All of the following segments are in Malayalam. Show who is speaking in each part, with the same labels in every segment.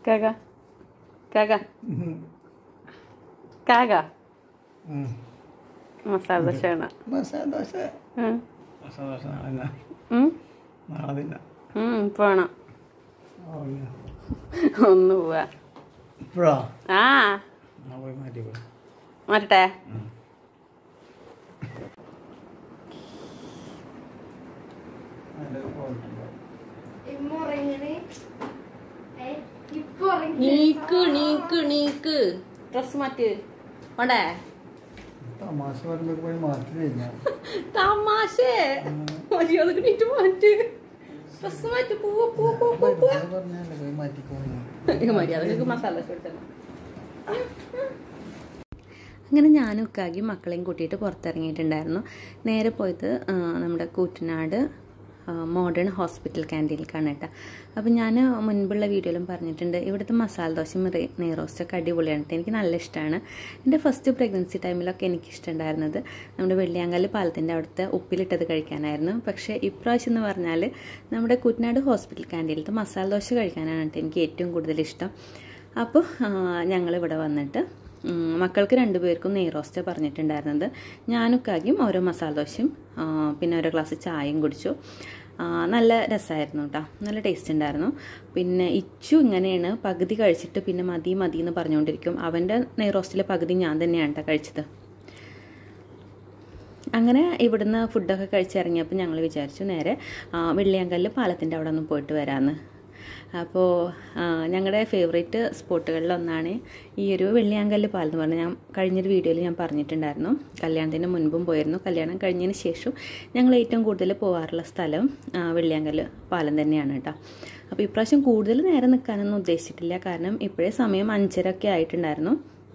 Speaker 1: കാക കാക കാക മസാല ദോശ വേണം
Speaker 2: മസാല ദോശ
Speaker 1: ഉം.
Speaker 2: മസാല ദോശ നാളെ തിന്നാം.
Speaker 1: ഉം.
Speaker 2: നാളെ തിന്നാം
Speaker 1: ഉം, ഇപ്പൊ വേണം
Speaker 2: ഓർമ്മ.
Speaker 1: ഒന്ന് പോവാ
Speaker 2: ഇപ്പോഴോ
Speaker 1: ആ
Speaker 2: എന്നാ പോയി മാറ്റി പോയി
Speaker 1: മാറ്റട്ടെ നീക്ക് നീക്ക് നീക്ക് ഡ്രസ് മാറ്റ് വേണ്ടേ
Speaker 2: തമാശ പറയുമ്പോൾ പോയി മാറ്റി കഴിഞ്ഞാൽ
Speaker 1: തമാശ മര്യാദക്ക് നീറ്റ് മാറ്റ് ഡ്രസ് മാറ്റ് പോവാ പോവാ പോവാ പോവാ
Speaker 2: പറഞ്ഞാലേ പോയി മാറ്റിക്കോളൂ
Speaker 1: മര്യാദക്ക് മസാല ദോശ കൊടുത്തല്ലോ അങ്ങനെ ഞാനും ഉക്കാക്കി മക്കളെയും കൂട്ടിയിട്ട് പുറത്തിറങ്ങിയിട്ടുണ്ടായിരുന്നു നേരെ പോയത് ആ, നമ്മുടെ കൂറ്റനാട് മോഡേൺ ഹോസ്പിറ്റൽ ക്യാൻറ്റീനിലേക്കാണ് കേട്ടോ അപ്പം ഞാൻ മുൻപുള്ള വീഡിയോയിലും പറഞ്ഞിട്ടുണ്ട് ഇവിടുത്തെ മസാല ദോശയും റെ- നെയ്റോസ്റ്റൊക്കെ അടിപൊളിയാണ് ട്ടോ. എനിക്ക് നല്ല ഇഷ്ടമാണ് എൻ്റെ ഫസ്റ്റ് പ്രഗ്നൻസി ടൈമിലൊക്കെ എനിക്ക് ഇഷ്ടമുണ്ടായിരുന്നത് നമ്മുടെ വെള്ളിയാങ്കല്ല് പാലത്തിൻ്റെ അവിടുത്തെ ഉപ്പിലിട്ടത് കഴിക്കാനായിരുന്നു പക്ഷേ ഇപ്രാവശ്യം എന്ന് പറഞ്ഞാൽ നമ്മുടെ കുട്ടനാട് ഹോസ്പിറ്റൽ ക്യാൻറ്റീനിലത്തെ മസാല ദോശ കഴിക്കാനാണ് കേട്ടോ എനിക്ക് ഏറ്റവും കൂടുതൽ ഇഷ്ടം അപ്പോൾ ഞങ്ങളിവിടെ വന്നിട്ട് ഉം, മക്കൾക്ക് രണ്ടുപേർക്കും നെയ്റോസ്റ്റ് പറഞ്ഞിട്ടുണ്ടായിരുന്നത് ഞാനും കാക്കും ഓരോ മസാല ദോശയും ആ, പിന്നെ ഓരോ ഗ്ലാസ് ചായയും കുടിച്ചു ആ, നല്ല രസമായിരുന്നു കേട്ടോ നല്ല ടേസ്റ്റ് ഉണ്ടായിരുന്നു പിന്നെ ഇച്ചു ഇങ്ങനെയാണ് പകുതി കഴിച്ചിട്ട് പിന്നെ മതി മതി എന്ന് പറഞ്ഞുകൊണ്ടിരിക്കും അവൻ്റെ നെയ്റോസ്റ്റിലെ പകുതി ഞാൻ തന്നെയാണ് കേട്ടോ കഴിച്ചത് അങ്ങനെ ഇവിടുന്ന് ഫുഡൊക്കെ കഴിച്ചിറങ്ങിയപ്പോൾ ഞങ്ങൾ വിചാരിച്ചു നേരെ ആ, വെള്ളിയാങ്കല്ല് പാലത്തിൻ്റെ അവിടെ ഒന്ന് പോയിട്ട് വരാമെന്ന് അപ്പോൾ ഞങ്ങളുടെ ഫേവറേറ്റ് സ്പോട്ടുകളിലൊന്നാണ് ഈ ഒരു വെള്ളിയാങ്കല്ല് പാലം എന്ന് പറഞ്ഞാൽ ഞാൻ കഴിഞ്ഞൊരു വീഡിയോയിൽ ഞാൻ പറഞ്ഞിട്ടുണ്ടായിരുന്നു കല്യാണത്തിന് മുൻപും പോയിരുന്നു കല്യാണം കഴിഞ്ഞതിന് ശേഷം ഞങ്ങൾ ഏറ്റവും കൂടുതൽ പോകാറുള്ള സ്ഥലം ആ, വെള്ളിയാങ്കല്ല് പാലം തന്നെയാണ് കേട്ടോ അപ്പോൾ ഇപ്രാവശ്യം കൂടുതൽ നേരം നിൽക്കാനൊന്നും ഉദ്ദേശിച്ചിട്ടില്ല കാരണം ഇപ്പോഴേ സമയം അഞ്ചര ഒക്കെ ആയിട്ടുണ്ടായിരുന്നു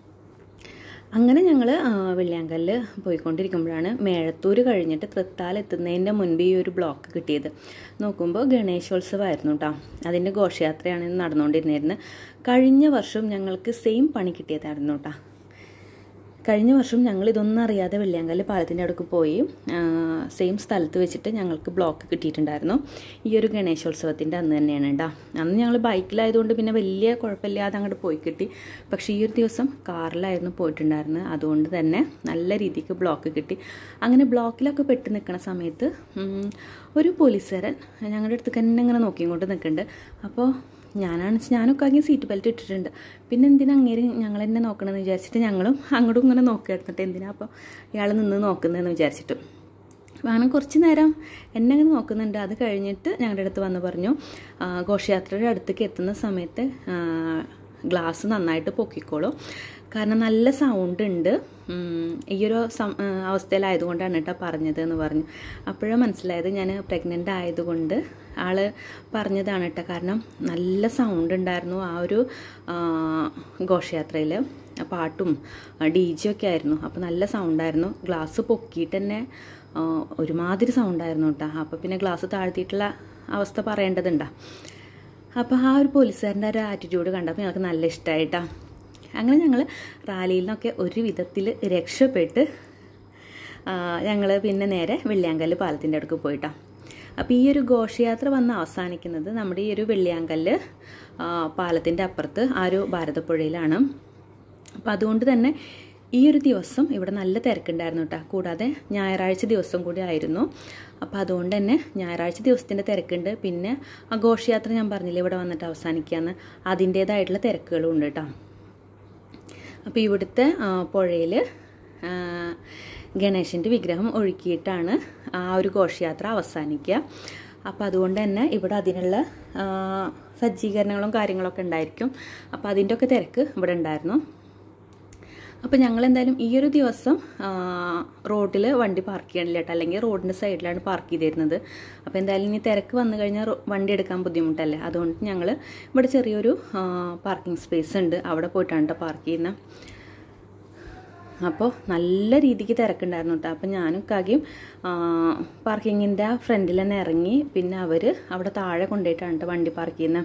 Speaker 1: അങ്ങനെ ഞങ്ങൾ വെള്ളിയാങ്കല്ല് പോയിക്കൊണ്ടിരിക്കുമ്പോഴാണ് മേഴത്തൂർ കഴിഞ്ഞിട്ട് തൃത്താൽ എത്തുന്നതിൻ്റെ മുൻപ് ഈ ഒരു ബ്ലോക്ക് കിട്ടിയത് നോക്കുമ്പോൾ ഗണേശോത്സവമായിരുന്നു കേട്ടോ അതിൻ്റെ ഘോഷയാത്രയാണ് ഇന്ന് നടന്നുകൊണ്ടിരുന്നിരുന്നത് കഴിഞ്ഞ വർഷം ഞങ്ങൾക്ക് സെയിം പണി കിട്ടിയതായിരുന്നു കേട്ടോ കഴിഞ്ഞ വർഷം ഞങ്ങൾ ഇതൊന്നും അറിയാതെ വെള്ളിയാങ്കല്ല് പാലത്തിൻ്റെ അടുക്ക് പോയി സെയിം സ്ഥലത്ത് വെച്ചിട്ട് ഞങ്ങൾക്ക് ബ്ലോക്ക് കിട്ടിയിട്ടുണ്ടായിരുന്നു ഈ ഒരു ഗണേശോത്സവത്തിൻ്റെ അന്ന് തന്നെയാണ് കേട്ടോ അന്ന് ഞങ്ങൾ ബൈക്കിലായതുകൊണ്ട് പിന്നെ വലിയ കുഴപ്പമില്ലാതെ അങ്ങോട്ട് പോയി കിട്ടി പക്ഷേ ഈ ഒരു ദിവസം കാറിലായിരുന്നു പോയിട്ടുണ്ടായിരുന്നത് അതുകൊണ്ട് തന്നെ നല്ല രീതിക്ക് ബ്ലോക്ക് കിട്ടി അങ്ങനെ ബ്ലോക്കിലൊക്കെ പെട്ട് നിൽക്കുന്ന സമയത്ത് ഉം, ഒരു പോലീസുകാരൻ ഞങ്ങളുടെ അടുത്ത് തന്നെ ഇങ്ങനെ നോക്കിക്കൊണ്ട് നിൽക്കുന്നുണ്ട് അപ്പോൾ ഞാനാണ് ഞാനൊക്കെ ആകെ സീറ്റ് ബെൽറ്റ് ഇട്ടിട്ടുണ്ട് പിന്നെ എന്തിനാ അങ്ങേര് ഞങ്ങൾ എന്നെ നോക്കണമെന്ന് വിചാരിച്ചിട്ട് ഞങ്ങളും അങ്ങോട്ടും ഇങ്ങനെ നോക്കിയിരുന്നിട്ട് എന്തിനാ അപ്പോൾ ഇയാൾ നിന്ന് നോക്കുന്നതെന്ന് വിചാരിച്ചിട്ട് അപ്പോൾ അങ്ങനെ കുറച്ച് നേരം എന്നെ അങ്ങനെ നോക്കുന്നുണ്ട് അത് കഴിഞ്ഞിട്ട് ഞങ്ങളുടെ അടുത്ത് വന്ന് പറഞ്ഞു ആ, ഘോഷയാത്രയുടെ അടുത്തേക്ക് എത്തുന്ന സമയത്ത് ആ, ഗ്ലാസ് നന്നായിട്ട് പൊക്കിക്കോളൂ കാരണം നല്ല സൗണ്ട് ഉണ്ട് ഉം, ഈ ഒരു സം- ആ, അവസ്ഥയിലായതുകൊണ്ടാണ് കേട്ടോ പറഞ്ഞത് എന്ന് പറഞ്ഞു അപ്പോഴാണ് മനസ്സിലായത് ഞാൻ പ്രഗ്നൻ്റ് ആയതുകൊണ്ട് ആള് പറഞ്ഞതാണ് കേട്ടോ കാരണം നല്ല സൗണ്ട് ഉണ്ടായിരുന്നു ആ ഒരു ആ, ഘോഷയാത്രയിൽ പാട്ടും ഡി ജെ ഒക്കെ ആയിരുന്നു അപ്പോൾ നല്ല സൗണ്ടായിരുന്നു ഗ്ലാസ് പൊക്കിയിട്ട് തന്നെ ആ, ഒരുമാതിരി സൗണ്ടായിരുന്നു കേട്ടോ അപ്പോൾ പിന്നെ ഗ്ലാസ് താഴ്ത്തിയിട്ടുള്ള അവസ്ഥ പറയേണ്ടതുണ്ടോ അപ്പോൾ ആ ഒരു പോലീസുകാരൻ്റെ ഒരു ആറ്റിറ്റ്യൂഡ് കണ്ടപ്പോൾ ഞങ്ങൾക്ക് നല്ല ഇഷ്ടമായിട്ടാ അങ്ങനെ ഞങ്ങൾ റാലിയിൽ നിന്നൊക്കെ ഒരു വിധത്തിൽ രക്ഷപ്പെട്ട് ഞങ്ങൾ പിന്നെ നേരെ വെള്ളിയാങ്കല്ല് പാലത്തിൻ്റെ അടുക്ക് പോയിട്ടാ അപ്പോൾ ഈ ഒരു ഘോഷയാത്ര വന്ന് അവസാനിക്കുന്നത് നമ്മുടെ ഈ ഒരു വെള്ളിയാങ്കല്ല് പാലത്തിൻ്റെ അപ്പുറത്ത് ആ ഒരു ഭാരതപ്പുഴയിലാണ് അപ്പോൾ അതുകൊണ്ട് തന്നെ ഈ ഒരു ദിവസം ഇവിടെ നല്ല തിരക്കുണ്ടായിരുന്നു കേട്ടോ കൂടാതെ ഞായറാഴ്ച ദിവസം കൂടി ആയിരുന്നു അപ്പോൾ അതുകൊണ്ട് തന്നെ ഞായറാഴ്ച ദിവസത്തിൻ്റെ തിരക്കുണ്ട് പിന്നെ ആ ഘോഷയാത്ര ഞാൻ പറഞ്ഞില്ലേ ഇവിടെ വന്നിട്ട് അവസാനിക്കുകയെന്ന് അതിൻ്റേതായിട്ടുള്ള തിരക്കുകളും ഉണ്ട് കേട്ടോ അപ്പോൾ ഇവിടുത്തെ പുഴയിൽ ഗണേശൻ്റെ വിഗ്രഹം ഒഴുക്കിയിട്ടാണ് ആ ഒരു ഘോഷയാത്ര അവസാനിക്കുക അപ്പോൾ അതുകൊണ്ട് തന്നെ ഇവിടെ അതിനുള്ള ആ, സജ്ജീകരണങ്ങളും കാര്യങ്ങളൊക്കെ ഉണ്ടായിരിക്കും അപ്പോൾ അതിൻ്റെ ഒക്കെ തിരക്ക് ഇവിടെ ഉണ്ടായിരുന്നു അപ്പോൾ ഞങ്ങൾ എന്തായാലും ഈ ഒരു ദിവസം റോഡിൽ വണ്ടി പാർക്ക് ചെയ്യണില്ല കേട്ടോ അല്ലെങ്കിൽ റോഡിൻ്റെ സൈഡിലാണ് പാർക്ക് ചെയ്തിരുന്നത് അപ്പോൾ എന്തായാലും ഇനി തിരക്ക് വന്നു കഴിഞ്ഞാൽ റോ- വണ്ടി എടുക്കാൻ ബുദ്ധിമുട്ടല്ലേ അതുകൊണ്ട് ഞങ്ങൾ ഇവിടെ ചെറിയൊരു പാർക്കിംഗ് സ്പേസ് ഉണ്ട് അവിടെ പോയിട്ടാണ് കേട്ടോ പാർക്ക് ചെയ്യുന്നത് അപ്പോൾ നല്ല രീതിക്ക് തിരക്കുണ്ടായിരുന്നു കേട്ടോ അപ്പോൾ ഞാനും കാകിയും പാർക്കിങ്ങിൻ്റെ ആ ഫ്രണ്ടിൽ തന്നെ ഇറങ്ങി പിന്നെ അവർ അവിടെ താഴെ കൊണ്ടുപോയിട്ടാണ് കേട്ടോ വണ്ടി പാർക്ക് ചെയ്യുന്നത്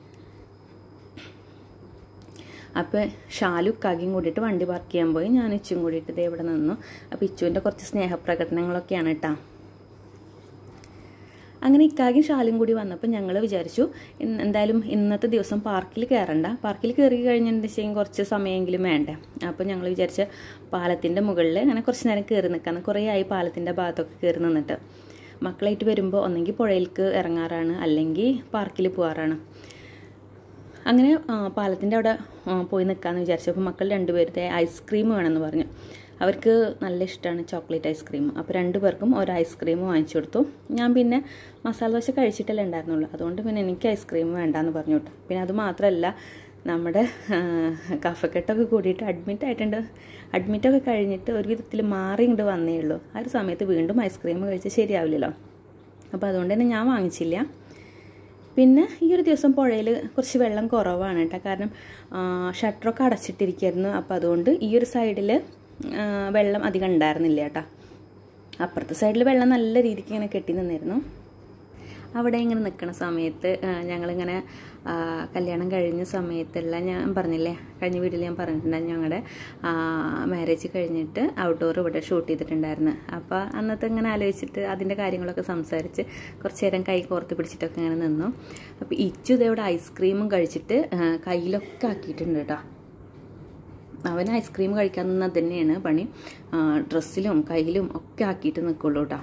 Speaker 1: അപ്പോൾ ഷാലു കാകിയും കൂടിയിട്ട് വണ്ടി പാർക്ക് ചെയ്യാൻ പോയി ഞാൻ ഇച്ചും കൂടിയിട്ട് ദേ ഇവിടെ നിന്നു അപ്പോൾ ഇച്ചുവിൻ്റെ കുറച്ച് സ്നേഹപ്രകടനങ്ങളൊക്കെയാണ് കേട്ടോ അങ്ങനെ ഇക്കായും ഷാലും കൂടി വന്നപ്പോൾ ഞങ്ങൾ വിചാരിച്ചു ഇന്ന് എന്തായാലും ഇന്നത്തെ ദിവസം പാർക്കിൽ കയറണ്ട പാർക്കിൽ കയറി കഴിഞ്ഞിട്ടുണ്ടെങ്കിൽ കുറച്ച് സമയമെങ്കിലും വേണ്ടേ അപ്പോൾ ഞങ്ങൾ വിചാരിച്ച പാലത്തിൻ്റെ മുകളിൽ അങ്ങനെ കുറച്ച് നേരം കയറി നിൽക്കാന്ന് കുറേ ആയി പാലത്തിൻ്റെ ഭാഗത്തൊക്കെ കയറി നിന്നിട്ട് മക്കളായിട്ട് വരുമ്പോൾ ഒന്നെങ്കിൽ പുഴയിലേക്ക് ഇറങ്ങാറാണ് അല്ലെങ്കിൽ പാർക്കിൽ പോകാറാണ് അങ്ങനെ പാലത്തിൻ്റെ അവിടെ ആ, പോയി നിൽക്കാമെന്ന് വിചാരിച്ചപ്പോൾ മക്കൾ രണ്ടുപേരുടെ ഐസ്ക്രീം വേണമെന്ന് പറഞ്ഞു അവർക്ക് നല്ല ഇഷ്ടമാണ് ചോക്ലേറ്റ് ഐസ്ക്രീം അപ്പോൾ രണ്ടു പേർക്കും ഒരു ഐസ്ക്രീം വാങ്ങിച്ചു കൊടുത്തു ഞാൻ പിന്നെ മസാല ദോശ കഴിച്ചിട്ടല്ലേ ഉണ്ടായിരുന്നുള്ളൂ അതുകൊണ്ട് പിന്നെ എനിക്ക് ഐസ്ക്രീം വേണ്ടാന്ന് പറഞ്ഞു കേട്ടോ പിന്നെ അത് മാത്രമല്ല നമ്മുടെ ആ, കഫക്കെട്ടൊക്കെ കൂടിയിട്ട് അഡ്മിറ്റ് ആയിട്ടുണ്ട് അഡ്മിറ്റൊക്കെ കഴിഞ്ഞിട്ട് ഒരു വിധത്തിൽ മാറി ഇങ്ങോട്ട് വന്നേ ഉള്ളൂ ആ ഒരു സമയത്ത് വീണ്ടും ഐസ്ക്രീം കഴിച്ചാൽ ശരിയാവില്ലല്ലോ അപ്പോൾ അതുകൊണ്ട് തന്നെ ഞാൻ വാങ്ങിച്ചില്ല പിന്നെ ഈ ഒരു ദിവസം പുഴയിൽ കുറച്ച് വെള്ളം കുറവാണ് കേട്ടോ കാരണം ആ, ഷട്ടറൊക്കെ അടച്ചിട്ടിരിക്കുകയായിരുന്നു അപ്പോൾ അതുകൊണ്ട് ഈ ഒരു സൈഡിൽ വെള്ളം അധികം ഉണ്ടായിരുന്നില്ല കേട്ടോ അപ്പുറത്തെ സൈഡിൽ വെള്ളം നല്ല രീതിക്ക് ഇങ്ങനെ കെട്ടി നിന്നിരുന്നു അവിടെ ഇങ്ങനെ നിൽക്കുന്ന സമയത്ത് ആ, ഞങ്ങളിങ്ങനെ ആ, കല്യാണം കഴിഞ്ഞ സമയത്തുള്ള ഞാൻ പറഞ്ഞില്ലേ കഴിഞ്ഞ വീട്ടിൽ ഞാൻ പറഞ്ഞിട്ടുണ്ടായിരുന്നു ഞങ്ങളുടെ മാരേജ് കഴിഞ്ഞിട്ട് ഔട്ട്ഡോർ ഇവിടെ ഷൂട്ട് ചെയ്തിട്ടുണ്ടായിരുന്നു അപ്പോൾ അന്നത്തെ ഇങ്ങനെ ആലോചിച്ചിട്ട് അതിൻ്റെ കാര്യങ്ങളൊക്കെ സംസാരിച്ച് കുറച്ച് നേരം കൈ കോർത്ത് പിടിച്ചിട്ടൊക്കെ ഇങ്ങനെ നിന്നു അപ്പോൾ ഇച്ചു ഇതവിടെ ഐസ്ക്രീമും കഴിച്ചിട്ട് ആ, കയ്യിലൊക്കെ ആക്കിയിട്ടുണ്ട് കേട്ടോ അവൻ ഐസ്ക്രീം കഴിക്കാൻ നിന്നത് തന്നെയാണ് പണി ആ, ഡ്രസ്സിലും കയ്യിലും ഒക്കെ ആക്കിയിട്ട് നിൽക്കുള്ളൂ കേട്ടോ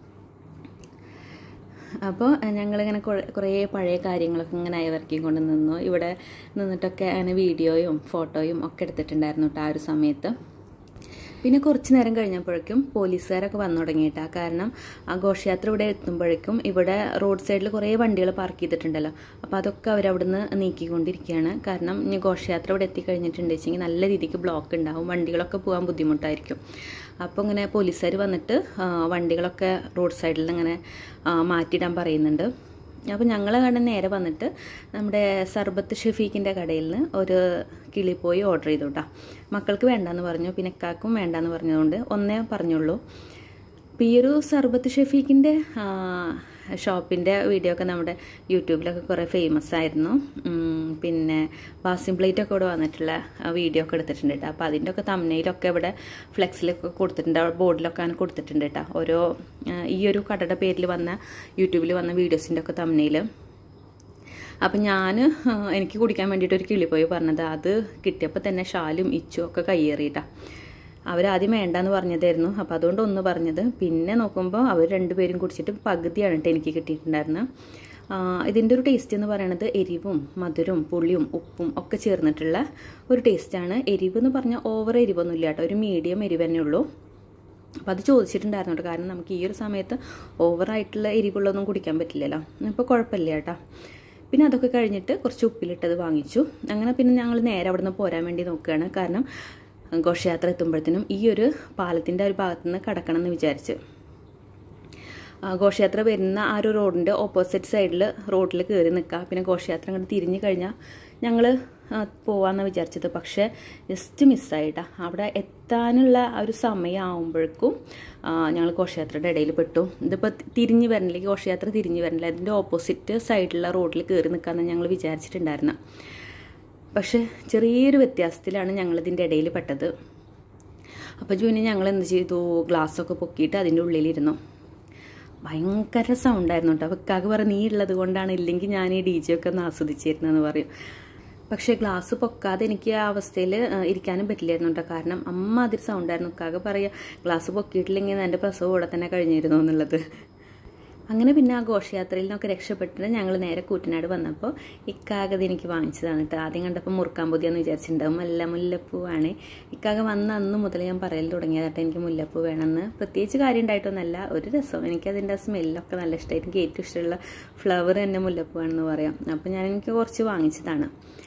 Speaker 1: അപ്പോൾ ഞങ്ങളിങ്ങനെ കുറെ- കുറേ പഴയ കാര്യങ്ങളൊക്കെ ഇങ്ങനെ അയവർക്കി കൊണ്ട് നിന്നു ഇവിടെ നിന്നിട്ടൊക്കെ അങ്ങനെ വീഡിയോയും ഫോട്ടോയും ഒക്കെ എടുത്തിട്ടുണ്ടായിരുന്നു കേട്ടോ ആ ഒരു സമയത്ത് പിന്നെ കുറച്ച് നേരം കഴിഞ്ഞപ്പോഴേക്കും പോലീസുകാരൊക്കെ വന്നു തുടങ്ങിയിട്ടാ കാരണം ആ ഘോഷയാത്ര ഇവിടെ എത്തുമ്പോഴേക്കും ഇവിടെ റോഡ് സൈഡിൽ കുറേ വണ്ടികൾ പാർക്ക് ചെയ്തിട്ടുണ്ടല്ലോ അപ്പോൾ അതൊക്കെ അവരവിടുന്ന് നീക്കിക്കൊണ്ടിരിക്കുകയാണ് കാരണം ഇനി ഘോഷയാത്ര ഇവിടെ എത്തിക്കഴിഞ്ഞിട്ടുണ്ട് വെച്ചെങ്കിൽ നല്ല രീതിക്ക് ബ്ലോക്ക് ഉണ്ടാവും വണ്ടികളൊക്കെ പോകാൻ ബുദ്ധിമുട്ടായിരിക്കും അപ്പോൾ ഇങ്ങനെ പോലീസുകാർ വന്നിട്ട് ആ, വണ്ടികളൊക്കെ റോഡ് സൈഡിൽ ഇങ്ങനെ ആ, മാറ്റിയിടാൻ പറയുന്നുണ്ട് അപ്പോൾ ഞങ്ങൾ കണ്ട് നേരെ വന്നിട്ട് നമ്മുടെ സർബത്ത് ഷെഫീഖിൻ്റെ കടയിൽ നിന്ന് ഒരു കിളിപ്പോയി ഓർഡർ ചെയ്തു കേട്ടോ മക്കൾക്ക് വേണ്ടാന്ന് പറഞ്ഞു പിന്നെ കാക്കും വേണ്ടാന്ന് പറഞ്ഞതുകൊണ്ട് ഒന്നേ പറഞ്ഞുള്ളൂ അപ്പോൾ ഈ ഒരു സർബത്ത് ഷെഫീഖിൻ്റെ ഷോപ്പിൻ്റെ വീഡിയോ ഒക്കെ നമ്മുടെ യൂട്യൂബിലൊക്കെ കുറേ ഫേമസ് ആയിരുന്നു ഉം, പിന്നെ ബാസിം പ്ലേറ്റ് ഒക്കെ ഇവിടെ വന്നിട്ടുള്ള വീഡിയോ ഒക്കെ എടുത്തിട്ടുണ്ട് കേട്ടോ അപ്പോൾ അതിൻ്റെ ഒക്കെ തമ്മനയിലൊക്കെ ഇവിടെ ഫ്ലെക്സിലൊക്കെ കൊടുത്തിട്ടുണ്ട് അവിടെ ബോർഡിലൊക്കെ അങ്ങനെ കൊടുത്തിട്ടുണ്ട് കേട്ടോ ഓരോ ആ, ഈ ഒരു കടയുടെ പേരിൽ വന്ന യൂട്യൂബിൽ വന്ന വീഡിയോസിൻ്റെ ഒക്കെ തമ്മനയിൽ അപ്പം ഞാൻ എനിക്ക് കുടിക്കാൻ വേണ്ടിയിട്ട് ഒരു കിളിപ്പോയി പറഞ്ഞത് അത് കിട്ടിയപ്പോൾ തന്നെ ഷാലും ഇച്ചും ഒക്കെ കയ്യേറിയിട്ടാ അവരാദ്യം വേണ്ടാന്ന് പറഞ്ഞതായിരുന്നു അപ്പോൾ അതുകൊണ്ട് ഒന്ന് പറഞ്ഞത് പിന്നെ നോക്കുമ്പോൾ അവർ രണ്ടുപേരും കുടിച്ചിട്ട് പകുതിയാണ് കേട്ടോ എനിക്ക് കിട്ടിയിട്ടുണ്ടായിരുന്നത് ആ, ഇതിൻ്റെ ഒരു ടേസ്റ്റ് എന്ന് പറയുന്നത് എരിവും മധുരവും പുളിയും ഉപ്പും ഒക്കെ ചേർന്നിട്ടുള്ള ഒരു ടേസ്റ്റാണ് എരിവ് എന്ന് പറഞ്ഞാൽ ഓവർ എരിവൊന്നും ഇല്ല കേട്ടോ ഒരു മീഡിയം എരിവ് തന്നെ ഉള്ളൂ അപ്പോൾ അത് ചോദിച്ചിട്ടുണ്ടായിരുന്നു കേട്ടോ കാരണം നമുക്ക് ഈ ഒരു സമയത്ത് ഓവറായിട്ടുള്ള എരിവുള്ളൊന്നും കുടിക്കാൻ പറ്റില്ലല്ലോ അപ്പോൾ കുഴപ്പമില്ല കേട്ടോ പിന്നെ അതൊക്കെ കഴിഞ്ഞിട്ട് കുറച്ച് ഉപ്പിലിട്ടത് വാങ്ങിച്ചു അങ്ങനെ പിന്നെ ഞങ്ങൾ നേരെ അവിടെ നിന്ന് പോരാൻ വേണ്ടി നോക്കുകയാണ് കാരണം ഘോഷയാത്ര എത്തുമ്പോഴത്തേനും ഈ ഒരു പാലത്തിൻ്റെ ഒരു ഭാഗത്തു നിന്ന് കടക്കണം എന്ന് വിചാരിച്ച് ആ, ഘോഷയാത്ര വരുന്ന ആ ഒരു റോഡിൻ്റെ ഓപ്പോസിറ്റ് സൈഡിൽ റോഡിൽ കയറി നിൽക്കുക പിന്നെ ഘോഷയാത്ര അങ്ങോട്ട് തിരിഞ്ഞു കഴിഞ്ഞാൽ ഞങ്ങൾ പോവാമെന്ന് വിചാരിച്ചത് പക്ഷേ ജസ്റ്റ് മിസ്സായിട്ടാ അവിടെ എത്താനുള്ള ആ ഒരു സമയമാകുമ്പോഴേക്കും ഞങ്ങൾ ഘോഷയാത്രയുടെ ഇടയിൽ പെട്ടു ഇതിപ്പോൾ തിരിഞ്ഞ് വരണില്ല ഘോഷയാത്ര തിരിഞ്ഞ് വരണില്ല അതിൻ്റെ ഓപ്പോസിറ്റ് സൈഡിലുള്ള റോഡിൽ കയറി നിൽക്കാമെന്ന് ഞങ്ങൾ വിചാരിച്ചിട്ടുണ്ടായിരുന്നു പക്ഷേ ചെറിയൊരു വ്യത്യാസത്തിലാണ് ഞങ്ങളിതിൻ്റെ ഇടയിൽ പെട്ടത് അപ്പോൾ ജൂനി ഞങ്ങൾ എന്ത് ചെയ്തു ഗ്ലാസ്സൊക്കെ പൊക്കിയിട്ട് അതിൻ്റെ ഉള്ളിലിരുന്നു ഭയങ്കര സൗണ്ടായിരുന്നു കേട്ടോ വെക്കാക്ക് പറ നീ ഉള്ളത് കൊണ്ടാണ് ഇല്ലെങ്കിൽ ഞാൻ ഈ ഡി ജെ ഒക്കെ ഒന്ന് ആസ്വദിച്ചിരുന്നെന്ന് പറയും പക്ഷേ ഗ്ലാസ് പൊക്കാതെ എനിക്ക് ആ അവസ്ഥയിൽ ഇരിക്കാനും പറ്റില്ലായിരുന്നു കേട്ടോ കാരണം അമ്മ അതിൽ സൗണ്ടായിരുന്നു ഉക്കാകെ പറയുക ഗ്ലാസ് പൊക്കിയിട്ടില്ലെങ്കിൽ എൻ്റെ പ്രസവം ഇവിടെ തന്നെ കഴിഞ്ഞിരുന്നു എന്നുള്ളത് അങ്ങനെ പിന്നെ ആ ഘോഷയാത്രയിൽ നിന്നൊക്കെ രക്ഷപ്പെട്ടിട്ട് ഞങ്ങൾ നേരെ കൂറ്റനാട് വന്നപ്പോൾ ഇക്കാകത് എനിക്ക് വാങ്ങിച്ചതാണ് കേട്ടോ ആദ്യം കണ്ടപ്പോൾ മുറുക്കാൻ പൊതിയാന്ന് വിചാരിച്ചിട്ടുണ്ടാവും അല്ല മുല്ലപ്പൂവാണ് ഇക്കാക വന്ന അന്ന് മുതൽ ഞാൻ പറയൽ തുടങ്ങിയതാട്ടോ എനിക്ക് മുല്ലപ്പൂ വേണമെന്ന് പ്രത്യേകിച്ച് കാര്യം ഉണ്ടായിട്ടൊന്നല്ല ഒരു രസം എനിക്കതിൻ്റെ സ്മെല്ലൊക്കെ നല്ല ഇഷ്ടമായി എനിക്ക് ഏറ്റവും ഇഷ്ടമുള്ള ഫ്ലവർ തന്നെ മുല്ലപ്പൂവാണെന്ന് പറയാം അപ്പോൾ ഞാൻ എനിക്ക് കുറച്ച് വാങ്ങിച്ചതാണ്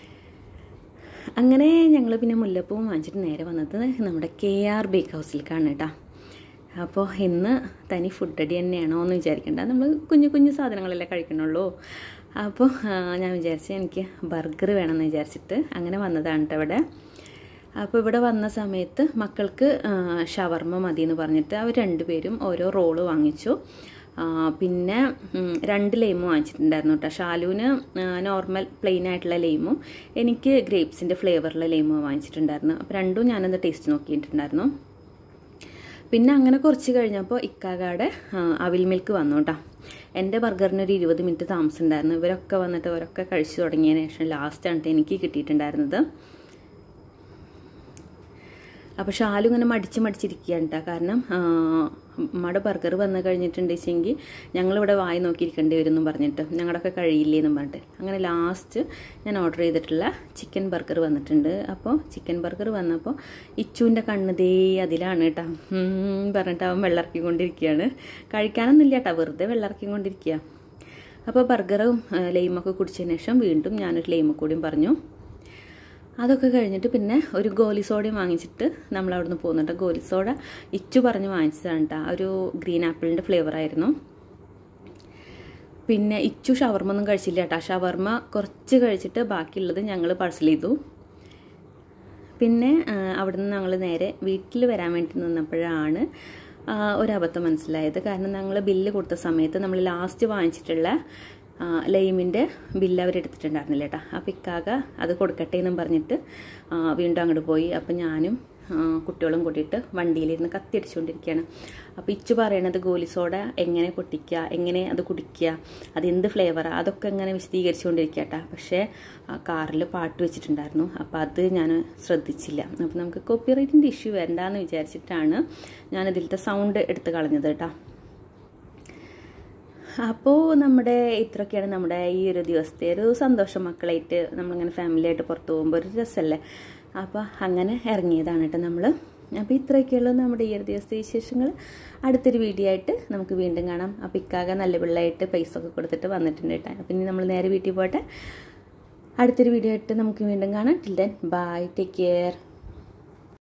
Speaker 1: അങ്ങനെ ഞങ്ങൾ പിന്നെ മുല്ലപ്പൂവും വാങ്ങിച്ചിട്ട് നേരെ വന്നത് നമ്മുടെ കെ ആർ ബേക്ക് ഹൗസിലേക്കാണ് കേട്ടോ അപ്പോൾ ഇന്ന് തനി ഫുഡ് അടി തന്നെയാണോ എന്ന് വിചാരിക്കേണ്ട നമ്മൾ കുഞ്ഞു കുഞ്ഞു സാധനങ്ങളല്ലേ കഴിക്കണുള്ളൂ അപ്പോൾ ആ, ഞാൻ വിചാരിച്ചു എനിക്ക് ബർഗർ വേണമെന്ന് വിചാരിച്ചിട്ട് അങ്ങനെ വന്നതാണ് കേട്ടോ ഇവിടെ അപ്പോൾ ഇവിടെ വന്ന സമയത്ത് മക്കൾക്ക് ആ, ഷവർമ്മ മതി എന്ന് പറഞ്ഞിട്ട് അവർ രണ്ടുപേരും ഓരോ റോള് വാങ്ങിച്ചു ആ, പിന്നെ ഉം, രണ്ട് ലൈമും വാങ്ങിച്ചിട്ടുണ്ടായിരുന്നു കേട്ടോ ഷാലുവിന് നോർമൽ പ്ലെയിൻ ആയിട്ടുള്ള ലൈമും എനിക്ക് ഗ്രേപ്സിൻ്റെ ഫ്ലേവറിലെ ലൈമും വാങ്ങിച്ചിട്ടുണ്ടായിരുന്നു അപ്പോൾ രണ്ടും ഞാനത് ടേസ്റ്റ് നോക്കിയിട്ടുണ്ടായിരുന്നു പിന്നെ അങ്ങനെ കുറച്ച് കഴിഞ്ഞപ്പോൾ ഇക്കാകാടെ ആ, അവിൽ മിൽക്ക് വന്നു കേട്ടോ എൻ്റെ ബർഗറിന് ഒരു ഇരുപത് മിനിറ്റ് താമസം ഉണ്ടായിരുന്നു ഇവരൊക്കെ വന്നിട്ട് അവരൊക്കെ കഴിച്ചു തുടങ്ങിയതിന് ശേഷം ലാസ്റ്റാണ് എനിക്ക് കിട്ടിയിട്ടുണ്ടായിരുന്നത് അപ്പോൾ ഷാലു ഇങ്ങനെ മടിച്ച് മടിച്ചിരിക്കുകയാണ് കേട്ടോ കാരണം ആ, ഉമ്മയുടെ ബർഗർ വന്നു കഴിഞ്ഞിട്ടുണ്ടെങ്കിൽ ഞങ്ങളിവിടെ വായി നോക്കിയിരിക്കേണ്ടി വരും എന്നും പറഞ്ഞിട്ട് ഞങ്ങളുടെയൊക്കെ കഴിയില്ലേ എന്നും പറഞ്ഞിട്ട് അങ്ങനെ ലാസ്റ്റ് ഞാൻ ഓർഡർ ചെയ്തിട്ടുള്ള ചിക്കൻ ബർഗർ വന്നിട്ടുണ്ട് അപ്പോൾ ചിക്കൻ ബർഗർ വന്നപ്പോൾ ഇച്ചുവിൻ്റെ കണ്ണ് ദേ അതിലാണ് കേട്ടോ ഉം പറഞ്ഞിട്ട് അവൻ വെള്ളർക്കിക്കൊണ്ടിരിക്കുകയാണ് കഴിക്കാനൊന്നുമില്ല കേട്ടോ വെറുതെ വെള്ളർക്കിക്കൊണ്ടിരിക്കുക അപ്പോൾ ബർഗറും ആ, ലൈമൊക്കെ കുടിച്ചതിന് ശേഷം വീണ്ടും ഞാനൊരു ലൈമ കൂടിയും പറഞ്ഞു അതൊക്കെ കഴിഞ്ഞിട്ട് പിന്നെ ഒരു ഗോലി സോഡയും വാങ്ങിച്ചിട്ട് നമ്മൾ അവിടുന്ന് പോകുന്നുണ്ട് ഗോലി സോഡ ഇച്ചു പറഞ്ഞ് വാങ്ങിച്ചതാണ് കേട്ടോ ഒരു ഗ്രീൻ ആപ്പിളിൻ്റെ ഫ്ലേവർ ആയിരുന്നു പിന്നെ ഇച്ചു ഷവർമ ഒന്നും കഴിച്ചില്ല കേട്ടോ ഷവർമ കുറച്ച് കഴിച്ചിട്ട് ബാക്കിയുള്ളത് ഞങ്ങൾ പാഴ്സൽ ചെയ്തു പിന്നെ ആ, അവിടുന്ന് ഞങ്ങൾ നേരെ വീട്ടിൽ വരാൻ വേണ്ടി നിന്നപ്പോഴാണ് ആ, ഒരബദ്ധം മനസ്സിലായത് കാരണം ഞങ്ങൾ ബില്ല് കൊടുത്ത സമയത്ത് നമ്മൾ ലാസ്റ്റ് വാങ്ങിച്ചിട്ടുള്ള ആ, ലൈമിൻ്റെ ബില്ല് അവരെടുത്തിട്ടുണ്ടായിരുന്നില്ല കേട്ടോ അപ്പോൾ ഇക്കാക അത് കൊടുക്കട്ടെ എന്നും പറഞ്ഞിട്ട് ആ, വീണ്ടും അങ്ങോട്ട് പോയി അപ്പം ഞാനും ആ, കുട്ടികളും കൂട്ടിയിട്ട് വണ്ടിയിലിരുന്ന് കത്തിയടിച്ചുകൊണ്ടിരിക്കുകയാണ് അപ്പോൾ ഇച്ചു പറയണത് ഗോലി സോഡ എങ്ങനെ പൊട്ടിക്കുക എങ്ങനെ അത് കുടിക്കുക അതെന്ത് ഫ്ലേവറാണ് അതൊക്കെ ഇങ്ങനെ വിശദീകരിച്ചുകൊണ്ടിരിക്കുക കേട്ടോ പക്ഷേ കാറിൽ പാട്ട് വെച്ചിട്ടുണ്ടായിരുന്നു അപ്പോൾ അത് ഞാൻ ശ്രദ്ധിച്ചില്ല അപ്പോൾ നമുക്ക് കോപ്പിറൈറ്റിൻ്റെ ഇഷ്യൂ വരണ്ടെന്ന് വിചാരിച്ചിട്ടാണ് ഞാൻ ഇതിലത്തെ സൗണ്ട് എടുത്ത് കളഞ്ഞത് കേട്ടോ അപ്പോൾ നമ്മുടെ ഇത്രയൊക്കെയാണ് നമ്മുടെ ഈ ഒരു ദിവസത്തെ ഒരു സന്തോഷം മക്കളായിട്ട് നമ്മളിങ്ങനെ ഫാമിലിയായിട്ട് പുറത്ത് പോകുമ്പോൾ ഒരു രസമല്ലേ അപ്പോൾ അങ്ങനെ ഇറങ്ങിയതാണ് കേട്ടോ നമ്മൾ അപ്പോൾ ഇത്രയൊക്കെയുള്ളൂ നമ്മുടെ ഈ ഒരു ദിവസത്തെ വിശേഷങ്ങൾ അടുത്തൊരു വീഡിയോ ആയിട്ട് നമുക്ക് വീണ്ടും കാണാം അപ്പോൾ ഇക്കാക നല്ല പിള്ളയായിട്ട് പൈസ ഒക്കെ കൊടുത്തിട്ട് വന്നിട്ടുണ്ട് കേട്ടോ അപ്പോൾ ഇനി നമ്മൾ നേരെ വീട്ടിൽ പോട്ടെ അടുത്തൊരു വീഡിയോ ആയിട്ട് നമുക്ക് വീണ്ടും കാണാം till then bye take care